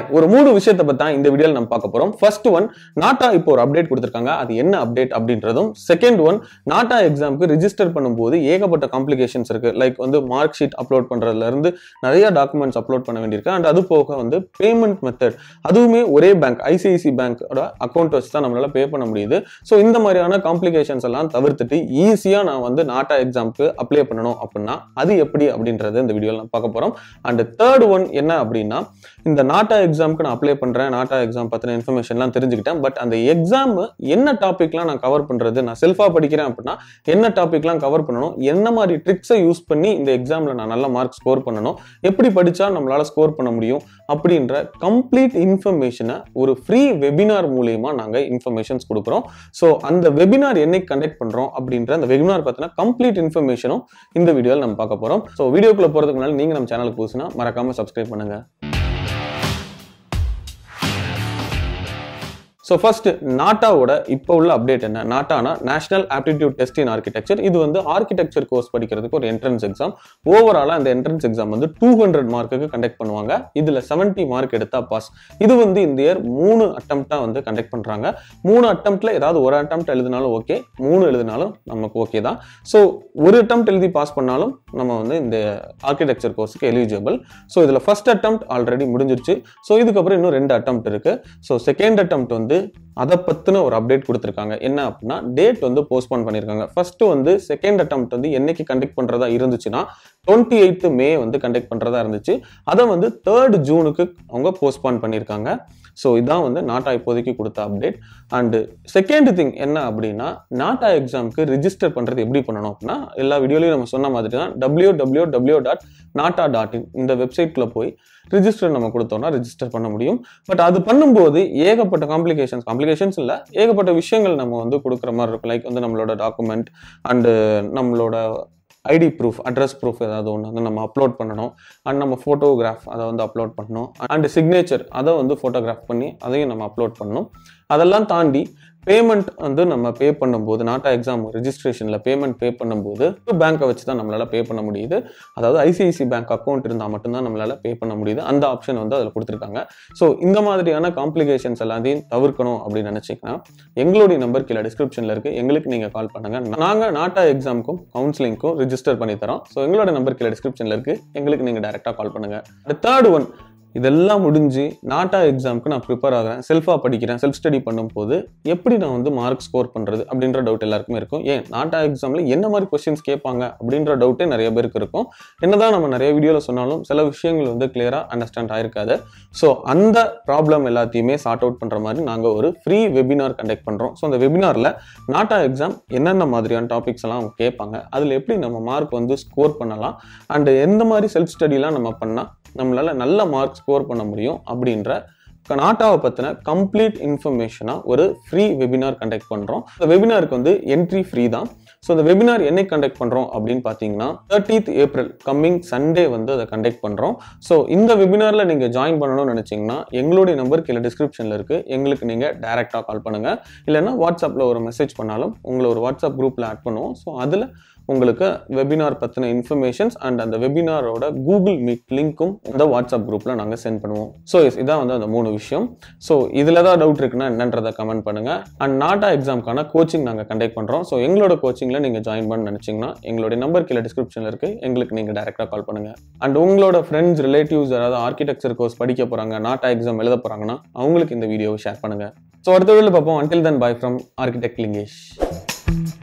ஒரு மூணு விஷயத்தை பத்தி தான் இந்த வீடியோல நம்ம பார்க்க போறோம் ஃபர்ஸ்ட் ஒன் நாட்டா இப்போ ஒரு அப்டேட் கொடுத்திருக்காங்க அது என்ன அப்டேட் அப்படின்றதும் செகண்ட் ஒன் நாட்டா எக்ஸாம்க்கு ரிஜிஸ்டர் பண்ணும்போது ஏகப்பட்ட காம்ப்ளிகேஷன்ஸ் இருக்கு லைக் வந்து மார்க் ஷீட் அப்லோட் பண்றதுல இருந்து நிறைய டாக்குமெண்ட்ஸ் அப்லோட் பண்ண வேண்டியிருக்கு அண்ட் அது போக வந்து பேமெண்ட் மெத்தட் அதுவுமே ஒரே பேங்க் ஐசிஐசி பேங்க்கோட அக்கௌண்ட் வச்சு தான் நம்மளால பே பண்ண முடியுது ஸோ இந்த மாதிரியான காம்ப்ளிகேஷன்ஸ் எல்லாம் தவிர்த்துட்டு ஈஸியாக நான் வந்து நாட்டா எக்ஸாம்க்கு அப்ளை பண்ணணும் அப்படின்னா அது எப்படி அப்படின்றது இந்த வீடியோவில் நான் பார்க்க போகிறோம் அண்ட் தேர்ட் ஒன் என்ன அப்படின்னா இந்த நாட்டா எக்ஸாம்க்கு நான் அப்ளை பண்ணுறேன் நாட்டா எக்ஸாம் பற்றின இன்ஃபர்மேஷன்லாம் தெரிஞ்சுக்கிட்டேன் பட் அந்த எக்ஸாம் என்ன டாபிக்லாம் நான் கவர் பண்ணுறது நான் செல்ஃபாக படிக்கிறேன் அப்படின்னா என்ன டாபிக்லாம் கவர் பண்ணணும் என்ன மாதிரி ட்ரிக்ஸை யூஸ் பண்ணி இந்த எக்ஸாமில் நான் நல்ல மார்க் ஸ்கோர் பண்ணணும் எப்படி படித்தா நம்மளால் ஸ்கோர் பண்ண முடியும் அப்படின்ற கம்ப்ளீட் இன்ஃபர்மேஷனை ஒரு ஃப்ரீ வெபினார் மூலியமா நாங்கள் இன்ஃபர்மேஷன்ஸ் கொடுக்குறோம் ஸோ அந்த வெபினார் என்னைக்கு கண்டக்ட் பண்ணுறோம் அப்படின்ற அந்த வெபினார் பார்த்தீங்கன்னா கம்ப்ளீட் இன்ஃபர்மேஷனும் இந்த வீடியோவில் நம்ம பார்க்க போகிறோம் ஸோ வீடியோக்குள்ள போகிறதுக்கு முன்னாடி நீங்கள் நம்ம சேனலுக்கு புதுசுனா மறக்காம சப்ஸ்கிரைப் பண்ணுங்க ஸோ ஃபர்ஸ்ட் நாட்டாவோட இப்போ உள்ள அப்டேட் என்ன நாட்டானா national aptitude test in architecture இது வந்து ஆர்கிடெக்சர் கோர்ஸ் படிக்கிறதுக்கு ஒரு என்ட்ரன்ஸ் எக்ஸாம் ஓவராலாக அந்த என்ட்ரன்ஸ் எக்ஸாம் வந்து டூ ஹண்ட்ரட் மார்க்குக்கு கண்டக்ட் பண்ணுவாங்க இதில் செவன்ட்டி மார்க் எடுத்தா பாஸ் இது வந்து இந்த இயர் மூணு அட்டம்ப்டாக வந்து கண்டக்ட் பண்ணுறாங்க மூணு அட்டம்ப்ட்ல ஏதாவது ஒரு அட்டம்ப்ட் எழுதினாலும் ஓகே மூணு எழுதினாலும் நமக்கு ஓகே தான் ஸோ ஒரு அட்டம்ப்ட் எழுதி பாஸ் பண்ணாலும் நம்ம வந்து இந்த ஆர்கிடெக்சர் கோர்ஸுக்கு எலிஜிபிள் ஸோ இதில் ஃபர்ஸ்ட் அட்டம்ப்ட் ஆல்ரெடி முடிஞ்சிருச்சு ஸோ இதுக்கப்புறம் இன்னும் ரெண்டு அட்டம்ப்ட் இருக்கு ஸோ செகண்ட் அட்டம்ப்ட் வந்து அதை பற்றின ஒரு அப்டேட் கொடுத்துருக்காங்க என்ன அப்படின்னா டேட் வந்து போஸ்ட்போன் பண்ணியிருக்காங்க ஃபர்ஸ்ட் வந்து செகண்ட் அட்டம்ப்ட் வந்து என்னைக்கு கண்டக்ட் பண்ணுறதா இருந்துச்சுன்னா டுவெண்ட்டி எயித்து மே வந்து கண்டக்ட் பண்ணுறதா இருந்துச்சு அதை வந்து தேர்ட் ஜூனுக்கு அவங்க போஸ்ட்பான் பண்ணியிருக்காங்க ஸோ இதான் வந்து நாட்டா இப்போதைக்கு கொடுத்த அப்டேட் அண்டு செகண்ட் திங் என்ன அப்படின்னா நாட்டா எக்ஸாமுக்கு ரிஜிஸ்டர் பண்ணுறது எப்படி பண்ணணும் அப்படின்னா எல்லா வீடியோலையும் நம்ம சொன்ன மாதிரி தான் W W W dot NATA dot in இந்த வெப்சைட்குள்ளே போய் ரிஜிஸ்டர் நம்ம கொடுத்தோம்னா ரிஜிஸ்டர் பண்ண முடியும் பட் அது பண்ணும்போது ஏகப்பட்ட காம்ப்ளிகேஷன்ஸ் காம்ப்ளிகேஷன்ஸ் இல்லை ஏகப்பட்ட விஷயங்கள் நம்ம வந்து கொடுக்குற மாதிரி இருக்கும் லைக் வந்து நம்மளோட டாக்குமெண்ட் அண்டு நம்மளோட ஐடி ப்ரூஃப் அட்ரஸ் ப்ரூஃப் ஏதாவது ஒன்று வந்து நம்ம அப்லோட் பண்ணணும் அண்ட் நம்ம ஃபோட்டோகிராஃப் அதை வந்து அப்லோட் பண்ணணும் அண்ட் சிக்னேச்சர் அதை வந்து ஃபோட்டோகிராஃப் பண்ணி அதையும் நம்ம அப்லோட் பண்ணணும் அதெல்லாம் தாண்டி பேமெண்ட் வந்து நம்ம பே பண்ணும்போது நாட்டா எக்ஸாம் ரிஜிஸ்ட்ரேஷனில் பேமெண்ட் பே பண்ணும்போது பேங்க்கை வச்சு தான் நம்மளால் பே பண்ண முடியுது அதாவது ஐசிஐசி பேங்க் அக்கௌண்ட் இருந்தால் மட்டும்தான் நம்மளால் பே பண்ண முடியுது அந்த ஆப்ஷன் வந்து அதில் கொடுத்துருக்காங்க ஸோ இந்த மாதிரியான காம்ப்ளிகேஷன்ஸ் எல்லாத்தையும் தவிர்க்கணும் அப்படின்னு நினச்சிங்கன்னா எங்களுடைய நம்பர் கீழே டிஸ்கிரிப்ஷனில் இருக்குது எங்களுக்கு நீங்கள் கால் பண்ணுங்கள் நாங்கள் நாட்டா எக்ஸாமுக்கும் கவுன்சிலிங்க்கும் ரிஜிஸ்டர் பண்ணி தரோம் ஸோ எங்களோட நம்பர் கீழே டிஸ்கிரிப்ஷனில் இருக்குது எங்களுக்கு நீங்கள் டேரெக்டாக கால் பண்ணுங்கள் தேர்ட் ஒன் இதெல்லாம் முடிஞ்சு நாட்டா எக்ஸாமுக்கு நான் ப்ரிப்பேர் ஆகிறேன் செல்ஃபாக படிக்கிறேன் செல்ஃப் ஸ்டடி பண்ணும்போது எப்படி நான் வந்து மார்க் ஸ்கோர் பண்ணுறது அப்படின்ற டவுட் எல்லாருக்குமே இருக்கும் ஏன் நாட்டா எக்ஸாமில் என்ன மாதிரி கொஸ்டின்ஸ் கேட்பாங்க அப்படின்ற டவுட்டே நிறைய பேருக்கு இருக்கும் என்னதான் நம்ம நிறைய வீடியோவில் சொன்னாலும் சில விஷயங்கள் வந்து கிளியராக அண்டர்ஸ்டாண்ட் ஆயிருக்காது ஸோ அந்த ப்ராப்ளம் எல்லாத்தையுமே சார்ட் அவுட் பண்ணுற மாதிரி நாங்கள் ஒரு ஃப்ரீ வெபினார் கண்டக்ட் பண்ணுறோம் ஸோ அந்த வெபினாரில் நாட்டா எக்ஸாம் என்னென்ன மாதிரியான டாபிக்ஸ் எல்லாம் அவங்க கேட்பாங்க அதில் எப்படி நம்ம மார்க் வந்து ஸ்கோர் பண்ணலாம் அண்ட் எந்த மாதிரி செல்ஃப் ஸ்டடிலாம் நம்ம பண்ணால் நம்மளால் நல்ல மார்க் ஸ்கோர் பண்ண முடியும் அப்படின்ற நாட்டாவை பற்றின கம்ப்ளீட் இன்ஃபர்மேஷனாக ஒரு ஃப்ரீ வெபினார் கண்டக்ட் பண்ணுறோம் இந்த வெபினாருக்கு வந்து என்ட்ரி ஃப்ரீ தான் ஸோ இந்த வெபினார் என்னைக்கு கண்டக்ட் பண்ணுறோம் அப்படின்னு பார்த்தீங்கன்னா தேர்ட்டீத் ஏப்ரல் கம்மிங் சண்டே வந்து அதை கண்டக்ட் பண்ணுறோம் ஸோ இந்த வெபினாரில் நீங்கள் ஜாயின் பண்ணணும்னு நினச்சிங்கன்னா எங்களுடைய நம்பர் கீழே டிஸ்கிரிப்ஷனில் இருக்குது எங்களுக்கு நீங்கள் டேரெக்டாக கால் பண்ணுங்கள் இல்லைன்னா வாட்ஸ்அப்பில் ஒரு மெசேஜ் பண்ணாலும் உங்களை ஒரு வாட்ஸ்அப் குரூப்பில் ஆட் பண்ணுவோம் ஸோ அதில் உங்களுக்கு வெபினார் பற்றின இன்ஃபர்மேஷன்ஸ் அண்ட் அந்த வெபினாரோட கூகுள் மீட் லிங்க்கும் இந்த வாட்ஸ்அப் குரூப்பில் நாங்கள் சென்ட் பண்ணுவோம் ஸோ எஸ் இதான் வந்து அந்த மூணு விஷயம் ஸோ இதில் தான் டவுட் இருக்குன்னா என்னன்றதை கமெண்ட் பண்ணுங்கள் அண்ட் நாட்டா எக்ஸாம்க்கான கோச்சிங் நாங்கள் கண்டக்ட் பண்ணுறோம் ஸோ எங்களோட கோச்சிங்கில் நீங்கள் ஜாயின் பண்ண நினச்சிங்கன்னா எங்களுடைய நம்பர் கீழே டிஸ்கிரிப்ஷனில் இருக்குது எங்களுக்கு நீங்கள் டேரெக்டாக கால் பண்ணுங்கள் அண்ட் உங்களோட ஃப்ரெண்ட்ஸ் ரிலேட்டிவ்ஸ் யாராவது ஆர்கிடெக்சர் கோர்ஸ் படிக்க போகிறாங்க நாட்டா எக்ஸாம் எழுத போகிறாங்கன்னா அவங்களுக்கு இந்த வீடியோவை ஷேர் பண்ணுங்கள் ஸோ அடுத்த வீடியோவில் பார்ப்போம் until then bye from architect Lingesh